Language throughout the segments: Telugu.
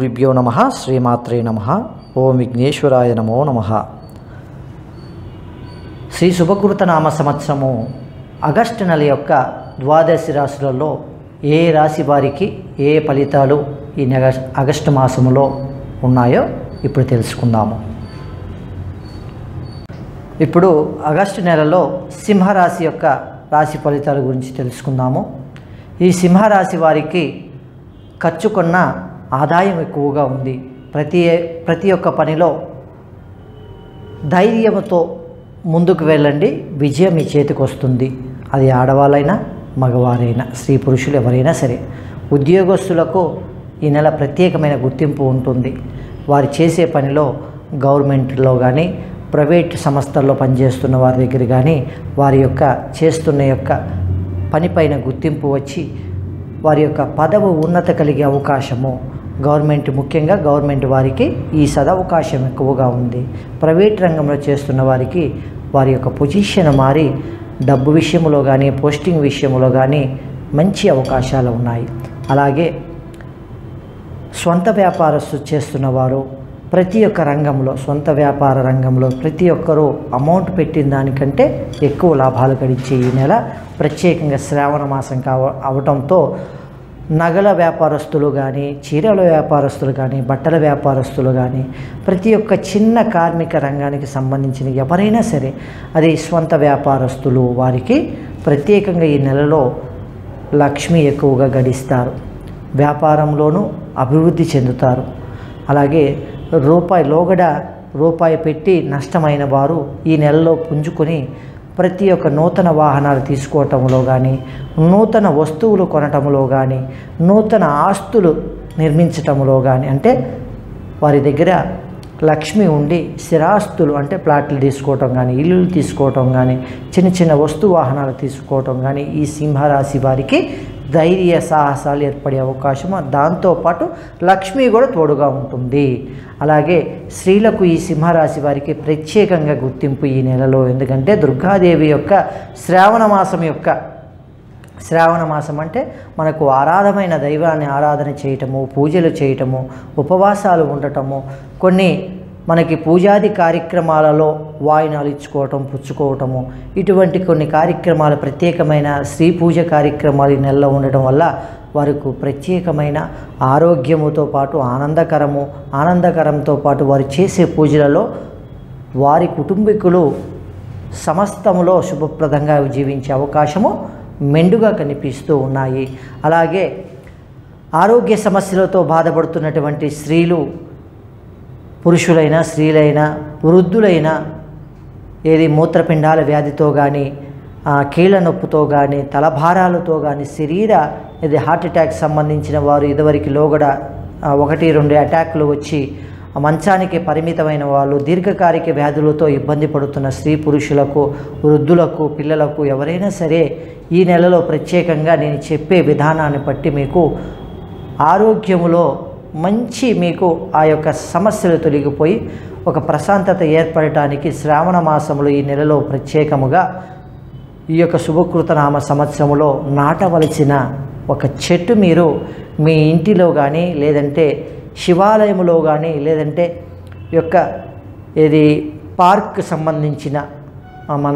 గురుభ్యో నమ శ్రీమాత్రే నమ ఓం విఘ్నేశ్వరాయ నమో నమ శ్రీ శుభకృత నామ సంవత్సరము ఆగస్టు నెల యొక్క ద్వాదశి రాశులలో ఏ రాశి వారికి ఏ ఫలితాలు ఈ నెల ఆగస్టు మాసములో ఉన్నాయో ఇప్పుడు తెలుసుకుందాము ఇప్పుడు ఆగస్టు నెలలో సింహరాశి యొక్క రాశి ఫలితాల గురించి తెలుసుకుందాము ఈ సింహరాశి వారికి ఖర్చు కొన్న ఆదాయం ఎక్కువగా ఉంది ప్రతి ప్రతి ఒక్క పనిలో ధైర్యంతో ముందుకు వెళ్ళండి విజయం మీ చేతికి వస్తుంది అది ఆడవాళ్ళైనా మగవారైనా స్త్రీ పురుషులు ఎవరైనా సరే ఉద్యోగస్తులకు ఈ నెల ప్రత్యేకమైన గుర్తింపు ఉంటుంది వారు చేసే పనిలో గవర్నమెంట్లో కానీ ప్రైవేట్ సంస్థల్లో పనిచేస్తున్న వారి దగ్గర కానీ వారి యొక్క చేస్తున్న యొక్క పనిపైన గుర్తింపు వచ్చి వారి యొక్క పదవి ఉన్నత కలిగే అవకాశము గవర్నమెంట్ ముఖ్యంగా గవర్నమెంట్ వారికి ఈ సదవకాశం ఎక్కువగా ఉంది ప్రైవేట్ రంగంలో చేస్తున్న వారికి వారి యొక్క పొజిషన్ మారి డబ్బు విషయంలో కానీ పోస్టింగ్ విషయంలో కానీ మంచి అవకాశాలు ఉన్నాయి అలాగే స్వంత వ్యాపారస్తు చేస్తున్న వారు ప్రతి ఒక్క రంగంలో సొంత వ్యాపార రంగంలో ప్రతి ఒక్కరూ అమౌంట్ పెట్టిన దానికంటే ఎక్కువ లాభాలు గడించే ఈ నెల ప్రత్యేకంగా శ్రావణ మాసం కావ అవటంతో నగల వ్యాపారస్తులు కానీ చీరల వ్యాపారస్తులు కానీ బట్టల వ్యాపారస్తులు కానీ ప్రతి ఒక్క చిన్న కార్మిక రంగానికి సంబంధించిన ఎవరైనా సరే అది స్వంత వ్యాపారస్తులు వారికి ప్రత్యేకంగా ఈ నెలలో లక్ష్మి ఎక్కువగా గడిస్తారు వ్యాపారంలోనూ అభివృద్ధి చెందుతారు అలాగే రూపాయి లోగడ రూపాయి పెట్టి నష్టమైన వారు ఈ నెలలో పుంజుకొని ప్రతి ఒక్క నూతన వాహనాలు తీసుకోవటంలో కానీ నూతన వస్తువులు కొనటంలో కానీ నూతన ఆస్తులు నిర్మించటంలో కానీ అంటే వారి దగ్గర లక్ష్మి ఉండి స్థిరాస్తులు అంటే ప్లాట్లు తీసుకోవటం కానీ ఇల్లులు తీసుకోవటం కానీ చిన్న చిన్న వస్తు వాహనాలు తీసుకోవటం కానీ ఈ సింహరాశి వారికి ధైర్య సాహసాలు ఏర్పడే అవకాశం దాంతోపాటు లక్ష్మి కూడా తోడుగా ఉంటుంది అలాగే స్త్రీలకు ఈ సింహరాశి వారికి ప్రత్యేకంగా గుర్తింపు ఈ నెలలో ఎందుకంటే దుర్గాదేవి యొక్క శ్రావణ మాసం యొక్క శ్రావణ మాసం అంటే మనకు ఆరాధమైన దైవాన్ని ఆరాధన చేయటము పూజలు చేయటము ఉపవాసాలు ఉండటము కొన్ని మనకి పూజాది కార్యక్రమాలలో వాయినాలు ఇచ్చుకోవటం పుచ్చుకోవటము ఇటువంటి కొన్ని కార్యక్రమాలు ప్రత్యేకమైన స్త్రీ పూజ కార్యక్రమాలు ఈ నెలలో ఉండటం వల్ల వారికి ప్రత్యేకమైన ఆరోగ్యముతో పాటు ఆనందకరము ఆనందకరంతో పాటు వారు చేసే పూజలలో వారి కుటుంబీకులు సమస్తములో శుభప్రదంగా జీవించే అవకాశము మెండుగా కనిపిస్తూ ఉన్నాయి అలాగే ఆరోగ్య సమస్యలతో బాధపడుతున్నటువంటి స్త్రీలు పురుషులైనా స్త్రీలైనా వృద్ధులైనా ఏది మూత్రపిండాల వ్యాధితో కానీ కీళ్ళ నొప్పుతో కానీ తలభారాలతో కానీ శరీర ఇది హార్ట్ అటాక్ సంబంధించిన వారు ఇదివరకు లోగడ ఆ, ఒకటి రెండు అటాక్లు వచ్చి ఆ మంచానికి పరిమితమైన వాళ్ళు దీర్ఘకాలిక వ్యాధులతో ఇబ్బంది పడుతున్న స్త్రీ పురుషులకు వృద్ధులకు పిల్లలకు ఎవరైనా సరే ఈ నెలలో ప్రత్యేకంగా నేను చెప్పే విధానాన్ని బట్టి మీకు ఆరోగ్యములో మంచి మీకు ఆ యొక్క సమస్యలు తొలగిపోయి ఒక ప్రశాంతత ఏర్పడటానికి శ్రావణ మాసములో ఈ నెలలో ప్రత్యేకముగా ఈ యొక్క శుభకృత నామ సంవత్సరములో నాటవలసిన ఒక చెట్టు మీరు మీ ఇంటిలో కానీ లేదంటే శివాలయములో కానీ లేదంటే ఈ యొక్క ఏది పార్క్ సంబంధించిన ఆ, మన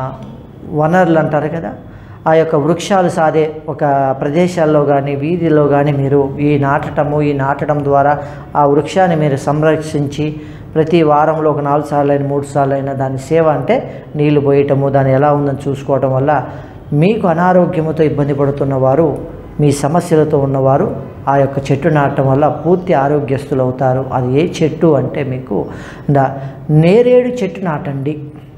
వనరులు అంటారు కదా ఆ యొక్క వృక్షాలు సాదే ఒక ప్రదేశాల్లో కానీ వీధిలో కానీ మీరు ఈ నాటటము ఈ నాటడం ద్వారా ఆ వృక్షాన్ని మీరు సంరక్షించి ప్రతి వారంలో ఒక నాలుగు సార్లు అయినా మూడు సార్లు అయినా దాని సేవ అంటే నీళ్లు పోయటము దాన్ని ఎలా ఉందని చూసుకోవటం వల్ల మీకు అనారోగ్యముతో ఇబ్బంది పడుతున్న వారు మీ సమస్యలతో ఉన్నవారు ఆ యొక్క చెట్టు నాటడం వల్ల పూర్తి ఆరోగ్యస్తులు అవుతారు అది ఏ చెట్టు అంటే మీకు దా- నేరేడు చెట్టు నాటండి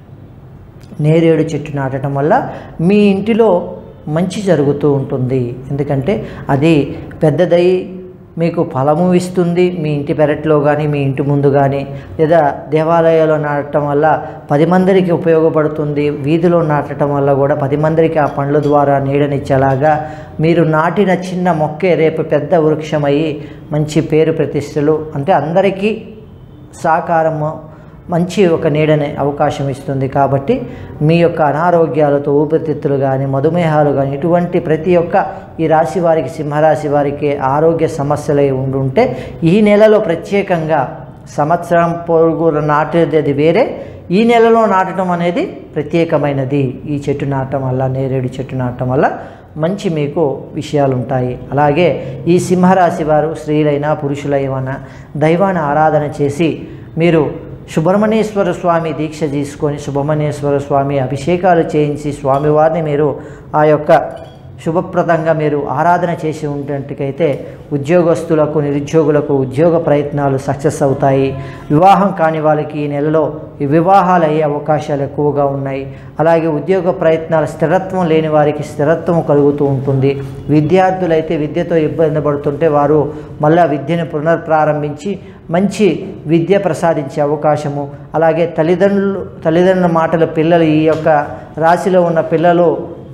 నేరేడు చెట్టు నాటడం వల్ల మీ ఇంటిలో మంచి జరుగుతూ ఉంటుంది ఎందుకంటే అది పెద్దదై మీకు ఫలము ఇస్తుంది మీ ఇంటి పెరట్లో కానీ మీ ఇంటి ముందు కానీ లేదా దేవాలయాల్లో నాటడం వల్ల పది మందికి ఉపయోగపడుతుంది వీధిలో నాటడం వల్ల కూడా పది మందికి ఆ పండ్ల ద్వారా నీడనిచ్చేలాగా మీరు నాటిన చిన్న మొక్కే రేపు పెద్ద వృక్షమయ్యి మంచి పేరు ప్రతిష్టలు అంటే అందరికీ సహకారము మంచి ఒక నీడనే అవకాశం ఇస్తుంది కాబట్టి మీ యొక్క అనారోగ్యాలతో ఊపిరితిత్తులు కానీ మధుమేహాలు కానీ ఇటువంటి ప్రతి ఒక్క ఈ రాశి వారికి సింహరాశి వారికి ఆరోగ్య సమస్యలు అయి ఉండుంటే ఈ నెలలో ప్రత్యేకంగా సంవత్సరం పొరుగు నాటేది అది వేరే ఈ నెలలో నాటడం అనేది ప్రత్యేకమైనది ఈ చెట్టు నాటడం వల్ల నేరేడు చెట్టు నాటడం వల్ల మంచి మీకు విషయాలు ఉంటాయి అలాగే ఈ సింహరాశి వారు స్త్రీలైనా పురుషులైనా దైవాన్ని ఆరాధన చేసి మీరు సుబ్రహ్మణ్యేశ్వర స్వామి దీక్ష తీసుకొని సుబ్రహ్మణ్యేశ్వర స్వామి అభిషేకాలు చేయించి స్వామివారిని మీరు ఆ యొక్క శుభప్రదంగా మీరు ఆరాధన చేసి ఉన్నట్టుకైతే ఉద్యోగస్తులకు నిరుద్యోగులకు ఉద్యోగ ప్రయత్నాలు సక్సెస్ అవుతాయి వివాహం కాని వాళ్ళకి ఈ నెలలో ఈ వివాహాలు అయ్యే అవకాశాలు ఎక్కువగా ఉన్నాయి అలాగే ఉద్యోగ ప్రయత్నాలు స్థిరత్వం లేని వారికి స్థిరత్వం కలుగుతూ ఉంటుంది విద్యార్థులైతే విద్యతో ఇబ్బంది పడుతుంటే వారు మళ్ళా విద్యను పునర్ప్రారంభించి మంచి విద్య ప్రసాదించే అవకాశము అలాగే తల్లిదండ్రులు తల్లిదండ్రుల మాటలు పిల్లలు ఈ యొక్క రాశిలో ఉన్న పిల్లలు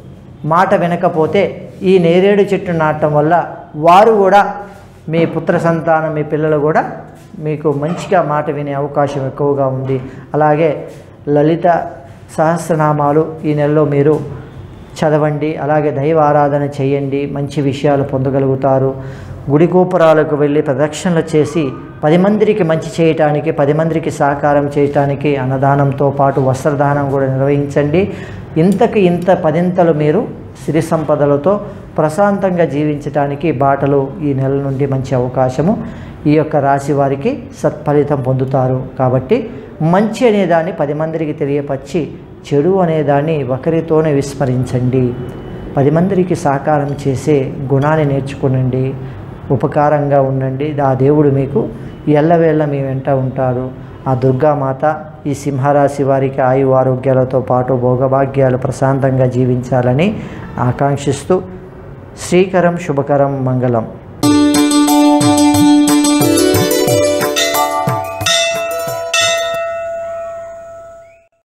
మాట వినకపోతే ఈ నేరేడు చెట్టు నాటడం వల్ల వారు కూడా మీ పుత్ర సంతానం మీ పిల్లలు కూడా మీకు మంచిగా మాట వినే అవకాశం ఎక్కువగా ఉంది అలాగే లలిత సహస్రనామాలు ఈ నెలలో మీరు చదవండి అలాగే దైవ ఆరాధన చేయండి మంచి విషయాలు పొందగలుగుతారు గుడి గోపురాలకు వెళ్ళి ప్రదక్షిణలు చేసి పది మందికి మంచి చేయటానికి పది మందికి సహకారం చేయటానికి అన్నదానంతో పాటు వస్త్రదానం కూడా నిర్వహించండి ఇంతకు ఇంత పదింతలు మీరు సిరి సంపదలతో ప్రశాంతంగా జీవించటానికి బాటలు ఈ నెల నుండి మంచి అవకాశము ఈ యొక్క రాశి వారికి సత్ఫలితం పొందుతారు కాబట్టి మంచి అనేదాన్ని పది మందికి తెలియపరిచి చెడు అనేదాన్ని ఒకరితోనే విస్మరించండి పది మందికి సహకారం చేసే గుణాన్ని నేర్చుకునండి ఉపకారంగా ఉండండి ఆ దేవుడు మీకు ఎల్లవేళ మీ వెంట ఉంటారు ఆ దుర్గామాత ఈ సింహరాశి వారికి ఆయు ఆరోగ్యాలతో పాటు భోగభాగ్యాలు ప్రశాంతంగా జీవించాలని ఆకాంక్షిస్తూ శ్రీకరం శుభకరం మంగళం